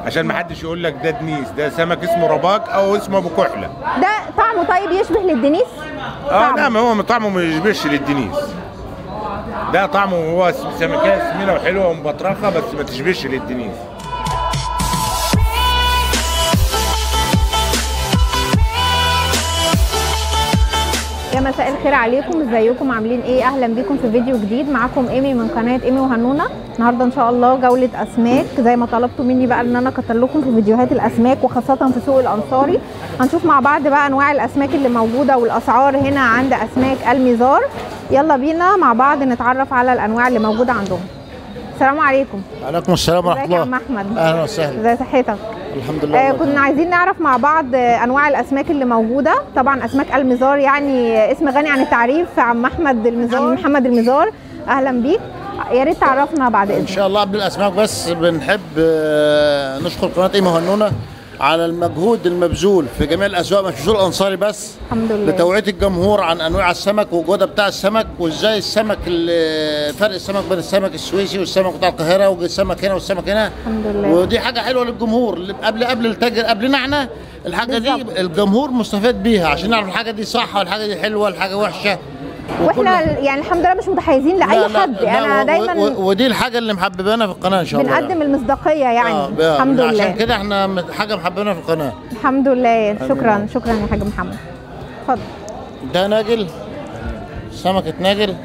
عشان ما حدش يقول لك ده دنيس ده سمك اسمه رباك او اسمه ابو كحله ده طعمه طيب يشبه للدنيس اه طعمه. لا ما هو طعمه ما يشبهش للدنيس ده طعمه هو سمكه سمينه وحلوه ومبطرخه بس ما تشبهش للدنيس يا مساء الخير عليكم ازيكم عاملين ايه اهلا بيكم في فيديو جديد معاكم ايمي من قناه ايمي وهنونه النهارده ان شاء الله جوله اسماك زي ما طلبتوا مني بقى ان انا اكتر لكم في فيديوهات الاسماك وخاصه في سوق الانصاري هنشوف مع بعض بقى انواع الاسماك اللي موجوده والاسعار هنا عند اسماك الميزار يلا بينا مع بعض نتعرف على الانواع اللي موجوده عندهم السلام عليكم عليكم السلام ورحمه ازيك يا الله عم احمد اهلا وسهلا ازي صحتك الحمد لله آه والله كنا عايزين نعرف مع بعض آه انواع الاسماك اللي موجوده طبعا اسماك المزار يعني آه، اسم غني عن التعريف عم احمد المزار عم محمد المزار اهلا بيك يا ريت تعرفنا بعد ان اذنك شاء الله قبل الاسماك بس بنحب آه، نشكر قناه ايمه هنونه على المجهود المبذول في جميع الاسواق مش بذول انصاري بس الحمد لله لتوعيه الجمهور عن انواع السمك والجوده بتاع السمك وازاي السمك ال- فرق السمك بين السمك السويسي والسمك بتاع القاهره والسمك هنا والسمك هنا الحمد لله ودي حاجه حلوه للجمهور اللي قبل قبل التاجر قبلنا احنا الحاجه دي بالظبط. الجمهور مستفاد بيها عشان نعرف الحاجه دي صح والحاجه دي حلوه الحاجه وحشه واحنا وكل- يعني الحمد لله مش متحيزين لاي لا لا حد لا انا و- دايما و- ودي الحاجه اللي محببانا في القناه ان شاء الله بنقدم المصداقيه يعني آه، بقى- الحمد عشان لله كده احنا مت- حاجه محببانا في القناه الحمد لله شكرا شكرا يا حاج محمد اتفضل ده ناجل سمكه ناجل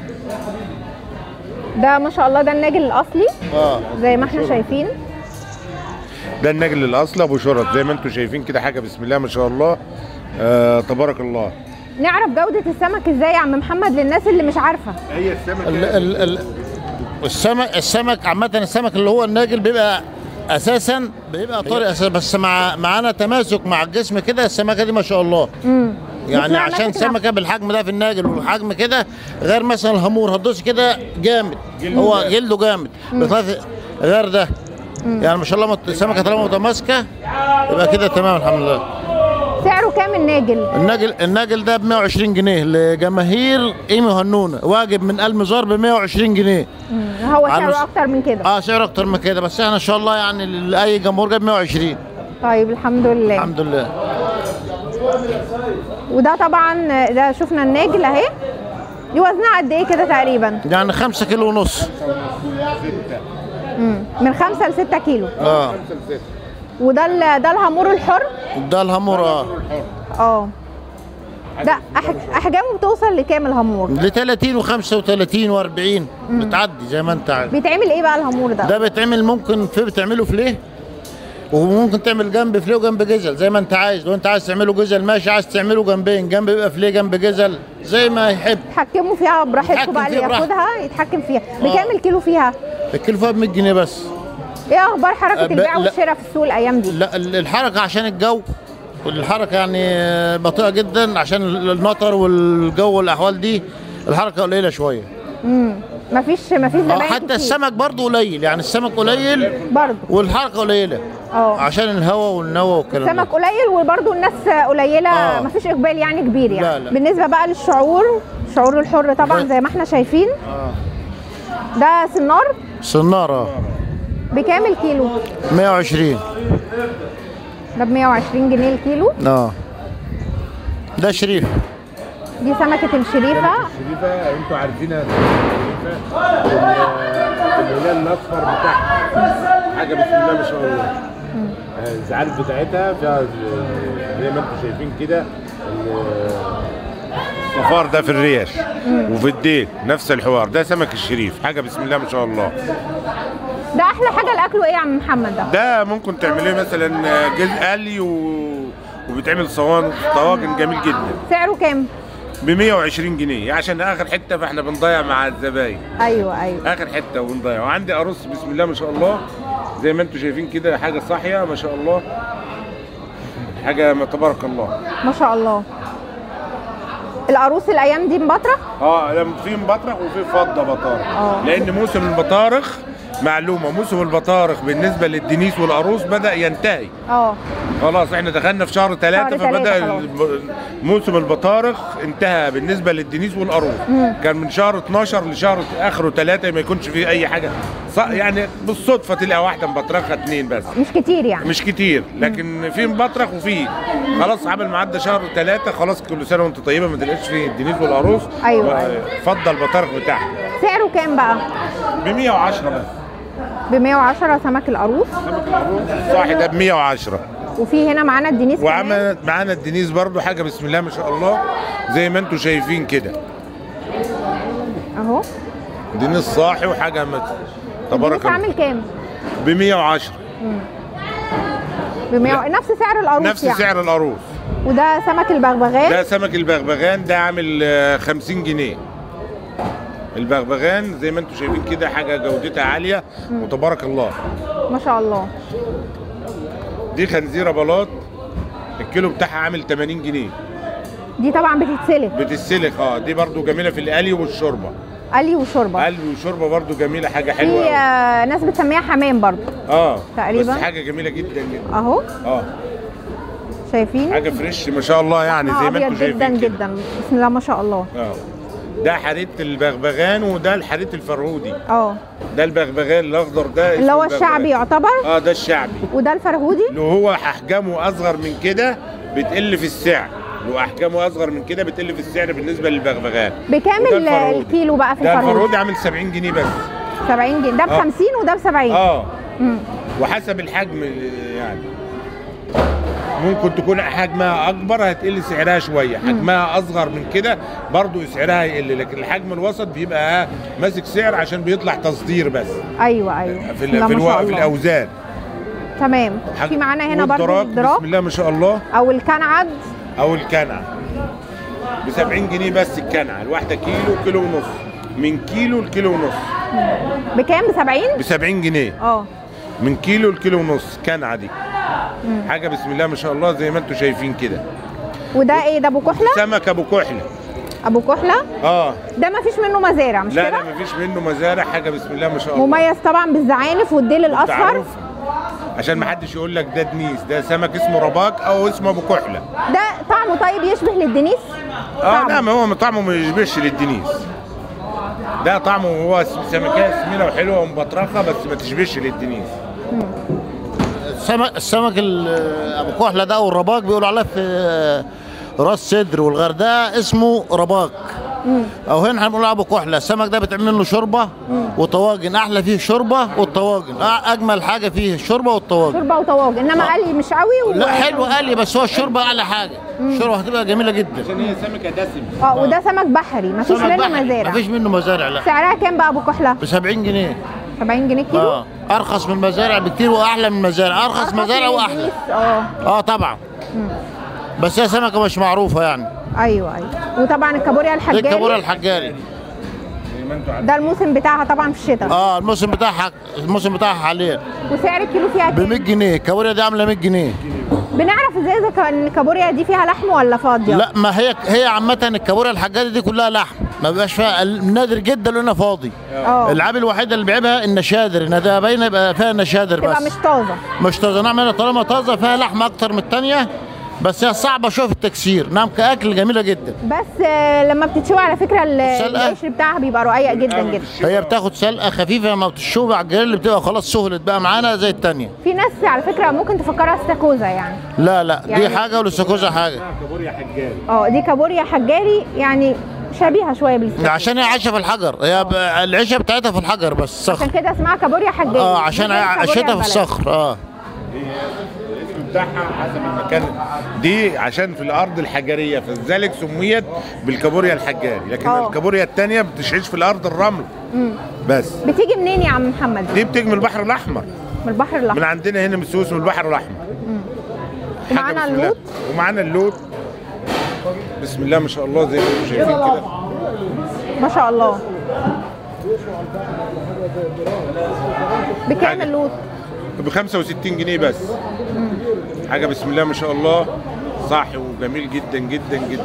ده ما شاء الله ده الناجل الاصلي اه زي ما احنا شايفين ده النجل الاصلي ابو شرط زي ما انتم شايفين كده حاجه بسم الله ما شاء الله آه تبارك الله نعرف جوده السمك ازاي يا عم محمد للناس اللي مش عارفه هي السمكه ال ال ال السمك السمك عامه السمك اللي هو الناجل بيبقى اساسا بيبقى طري اساسا بس مع معانا تماسك مع الجسم كده السمكه دي ما شاء الله امم يعني معنى عشان كده- سمكه بالحجم ده في الناجل والحجم كده غير مثلا الهامور هتدوس كده جامد هو جلده جامد بخلاف غير ده يعني ما شاء الله مت- السمكه طالما متماسكه يبقى كده تمام الحمد لله سعره كام الناجل الناجل الناجل ده ب 120 جنيه لجماهير ايمي هنونه واجب من المزار ب 120 جنيه مم. هو على سعره المس- اكتر من كده اه سعر اكتر من كده بس احنا ان شاء الله يعني لاي جمهور جاب 120 طيب الحمد لله الحمد لله وده طبعا ده شفنا الناجل اهي دي وزنها قد ايه كده تقريبا يعني 5 كيلو ونص مم. من 5 ل 6 كيلو اه وده ال- ده الهامور الحر ده الهامور اه اه ده أح- احجامه بتوصل لكام الهامور ل 30 و35 و40 بتعدي زي ما انت عارف بيتعمل ايه بقى الهامور ده ده بيتعمل ممكن في بتعمله فليه وممكن تعمل جنب فليه وجنب جزل زي ما انت عايز لو انت عايز تعمله جزل ماشي عايز تعمله جنبين جنب يبقى فليه جنب جزل زي ما يحب تحكموا فيها براحتكم يتحكم بقى اللي فيها براحته. ياخدها يتحكم فيها بكام الكيلو فيها الكيلو فيها ب 100 جنيه بس ايه اخبار حركه أه، ب- البيع لا. والشراء في السوق الايام دي لا ال- الحركه عشان الجو الحركه يعني بطيئه جدا عشان المطر والجو والاحوال دي الحركه قليله شويه امم مفيش مفيش اه زباين حتى كتير. السمك برضو قليل يعني السمك قليل برضه والحركه قليله اه عشان الهواء والنوى والكلام ده السمك قليل وبرضه الناس قليله آه. مفيش اقبال يعني كبير يعني لا، لا. بالنسبه بقى للشعور الشعور الحر طبعا ب- زي ما احنا شايفين اه ده سنار صناره بكام الكيلو 120 ده ب 120 جنيه الكيلو اه ده شريف دي سمكه الشريفه شريفه انتوا عارفينها شريفه الهلال الاصفر بتاعها حاجه بسم الله ما شاء الله آه، الزعانف بتاعتها فيها زي ما انتم شايفين كده ال- الصفار ده في الريش وفي الديل نفس الحوار ده سمك الشريف حاجه بسم الله ما شاء الله ده احلى حاجه لاكله ايه يا عم محمد ده ده ممكن تعمليه مثلا جزء قلي و... وبتعمل صوان طواجن جميل جدا سعره كام ب 120 جنيه عشان اخر حته فاحنا بنضيع مع الزباين ايوه ايوه اخر حته ونضيع وعندي عروس بسم الله ما شاء الله زي ما انتم شايفين كده حاجه صاحيه ما شاء الله حاجه ما تبارك الله ما شاء الله العروس الايام دي مبطرخ اه لما في مبطرخ وفي فضه بطارخ آه. لان موسم البطارخ معلومه موسم البطارخ بالنسبه للدنيس والقاروص بدا ينتهي اه خلاص احنا دخلنا في شهر ثلاثة شهر فبدا تلاتة خلاص. الب- موسم البطارخ انتهى بالنسبه للدنيس والقاروص كان من شهر 12 لشهر اخره ثلاثة ما يكونش فيه اي حاجه ص- يعني بالصدفه تلقى واحده مبطرخه اثنين بس مش كتير يعني مش كتير لكن في مبطرخ وفي خلاص عمل معدى شهر ثلاثة خلاص كل سنه وانت طيبه ما تلقاش فيه الدنيس والقاروص أيوة، و- أيوة. فضل البطارخ بتاعها سعره كام بقى ب 110 بس ب 110 سمك القاروص صاحي ده ب 110 وفي هنا معانا الدنيس كمان. وعمل معانا الدنيس برضو حاجه بسم الله ما شاء الله زي ما انتم شايفين كده اهو دنيس صاحي وحاجه مت... تبارك الدنيس الله عامل كام ب 110 ب 100 نفس سعر القاروص نفس يعني سعر القاروص وده سمك البغبغان ده سمك البغبغان ده عامل آه، 50 جنيه البغبغان زي ما انتم شايفين كده حاجه جودتها عاليه وتبارك الله ما شاء الله دي خنزيره بلاط الكيلو بتاعها عامل 80 جنيه دي طبعا بتتسلق بتتسلق اه دي برضو جميله في القلي والشوربه قلي وشوربه قلي وشوربه برضو جميله حاجه في حلوه أوي. آه، ناس بتسميها حمام برضو اه تقريباً. بس حاجه جميله جدا جدا اهو اه شايفين حاجه فريش ما شاء الله يعني زي ما ابيض انتم جدا شايفين كده. جدا بسم الله ما شاء الله اه ده حريت البغبغان وده الحريت الفرهودي اه ده البغبغان الاخضر ده اللي اسمه هو البغبغان. الشعبي يعتبر اه ده الشعبي وده الفرهودي لو هو احجامه اصغر من كده بتقل في السعر لو احجامه اصغر من كده بتقل في السعر بالنسبه للبغبغان بكام وده ال- الفرهودي. الكيلو بقى في ده الفرهودي الفرهودي عامل 70 جنيه بس 70 جنيه ده ب آه. 50 وده ب 70 اه مم. وحسب الحجم يعني ممكن تكون حجمها اكبر هتقل سعرها شويه حجمها اصغر من كده برضو سعرها هيقل لكن الحجم الوسط بيبقى ماسك سعر عشان بيطلع تصدير بس ايوه ايوه في بسم الله ال- في, ما شاء الو... في الله. الاوزان تمام حاج- في معانا هنا برضو والدراك الدراك بسم الله ما شاء الله او الكنعد او الكنعه ب 70 جنيه بس الكنعه الواحده كيلو كيلو ونص من كيلو لكيلو ونص بكام ب 70 ب 70 جنيه اه من كيلو لكيلو ونص كنعه دي حاجه بسم الله ما شاء الله زي ما انتم شايفين كده وده ايه ده ابو كحله سمك ابو كحله ابو كحله اه ده ما فيش منه مزارع مش لا كده لا مفيش منه مزارع حاجه بسم الله ما شاء الله مميز طبعا بالزعانف والديل الاصفر تعرف عشان ما حدش يقول لك ده دنيس ده سمك اسمه رباك او اسمه ابو كحله ده طعمه طيب يشبه للدنيس اه طعمه. لا ما هو طعمه ما يشبهش للدنيس ده طعمه هو سمكيه سمينه وحلوه ومبطرخه بس ما تشبهش للدنيس السمك السمك ال- ابو كحله ده والرباك بيقولوا عليه في راس صدر والغردقه اسمه رباك او هنا هنقول ابو كحله السمك ده بتعمل له شوربه وطواجن احلى فيه شوربه والطواجن أ- اجمل حاجه فيه الشوربه والطواجن شوربه وطواجن انما قلي مش قوي و... لا حلو قال بس هو الشوربه اعلى حاجه الشوربه هتبقى جميله جدا عشان هي سمكه دسم اه وده سمك بحري ما فيش سمك منه بحري مزارع مفيش منه مزارع لا سعرها كام بقى ابو كحله ب 70 جنيه 70 جنيه كيلو اه ارخص من المزارع بكتير واحلى من المزارع ارخص مزارع من واحلى الدنيس، اه اه طبعا بس هي سمكه مش معروفه يعني ايوه ايوه وطبعا الكابوريا دي الكابوريا الحجاري الحجاري زي ما انتم عارفين ده الموسم بتاعها طبعا في الشتاء اه الموسم بتاعها الموسم بتاعها حاليا وسعر الكيلو فيها ب كام 100 جنيه الكابوريا دي عامله 100 جنيه بنعرف ازاي اذا كان الكابوريا دي فيها لحم ولا فاضيه لا ما هي هي عامه الكابوريا الحجاري دي كلها لحم ما بيبقاش فيها نادر جدا لانها فاضي اه العاب الوحيده اللي بيعيبها النشادر ان ده باينه يبقى فيها نشادر تبقى بس مش طازه مش طازه نعم هنا طالما طازه فيها لحم اكتر من الثانيه بس هي صعبه شويه في التكسير نعم كاكل جميله جدا بس آه، لما بتتشوي على فكره ال- السلقة؟ القشر بتاعها بيبقى رقيق جدا جدا هي بتاخد سلقه خفيفه لما بتشوي على الجريل بتبقى خلاص سهلت بقى معانا زي الثانيه في ناس على فكره ممكن تفكرها استاكوزا يعني لا لا يعني- دي حاجه والاستاكوزا حاجه كابوريا حجاري اه دي كابوريا حجاري يعني شبيهه شويه بالاستاكوزا عشان هي عايشه في الحجر هي ب- العيشه بتاعتها في الحجر بس عشان صخر كده اسمها كابوريا حجاري اه عشان دي غير كابوريا عيشتها في البلد. الصخر اه الاسم بتاعها حسب المكان دي عشان في الارض الحجريه فلذلك سميت بالكابوريا الحجاري لكن اه. الكابوريا الثانيه بتعيش في الارض الرمل بس بتيجي منين يا عم محمد دي بتيجي من البحر الاحمر من البحر من الاحمر عندنا هنا من السويس من البحر الاحمر حاجة ومعانا بسم الله. اللوت ومعانا اللوت بسم الله ما شاء الله زي ما انتم شايفين كده ما شاء الله بكام حاجة. اللوت ب 65 جنيه بس حاجه بسم الله ما شاء الله صاحي وجميل جدا جدا جدا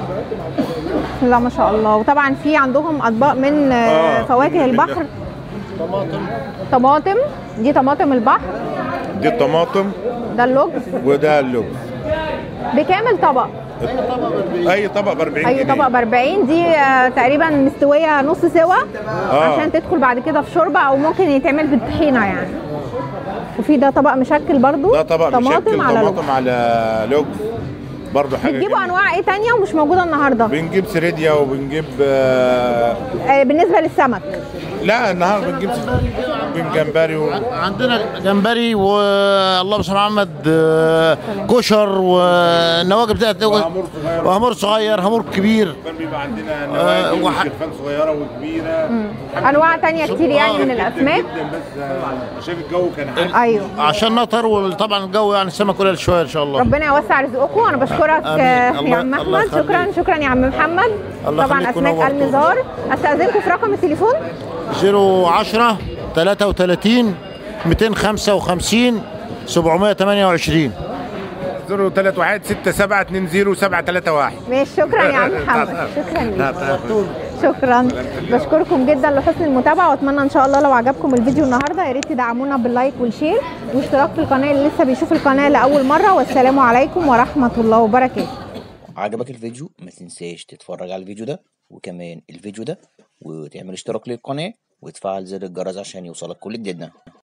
بسم الله ما شاء الله وطبعا في عندهم اطباق من آه، آه، فواكه بإذن الله. البحر طماطم طماطم دي طماطم البحر دي الطماطم ده اللوجز وده اللوز بكام الطبق اي طبق ب 40 اي جنيه طبق ب 40 دي آه، تقريبا مستويه نص سوا آه. عشان تدخل بعد كده في شوربه او ممكن يتعمل بالطحينه يعني وفي ده طبق مشكل برضو ده طبق طماطم مشكل على لوز طماطم على لوز برضه حاجه بتجيبوا جميلة. انواع ايه تانية ومش موجوده النهارده بنجيب سريديا وبنجيب آه آه، بالنسبه للسمك لا النهارده بنجيب بنجيب جمبري و... عندنا جمبري والله بسم محمد آه، كشر والنواجب بتاعت وهامور صغير. وهامور صغير هامور كبير كان بيبقى عندنا آه، نواجي وح- وشرفان صغيره وكبيره انواع تانية كتير يعني من الاسماك جدا بس آه، عشان الجو كان حار ايوه عشان نطر وطبعا الجو يعني السمك قليل شويه ان شاء الله ربنا يوسع رزقكم انا بشكرك آمين. آه، الله- يا عم الله احمد شكرا يخليك. شكرا يا عم محمد الله طبعا يخليك اسماك ونورتونا. المزار استاذنكم في رقم التليفون 010 33 255 728 03 1 6 7 2 0 7 3 1 ماشي شكرا يا عم محمد شكرا ليك شكرا بشكركم جدا لحسن المتابعه واتمنى ان شاء الله لو عجبكم الفيديو النهارده يا ريت تدعمونا باللايك والشير واشتراك في القناه اللي لسه بيشوف القناه لاول مره والسلام عليكم ورحمه الله وبركاته عجبك الفيديو ما تنساش تتفرج على الفيديو ده وكمان الفيديو ده وتعمل اشتراك للقناة وتفعل زر الجرس عشان يوصلك كل جديدنا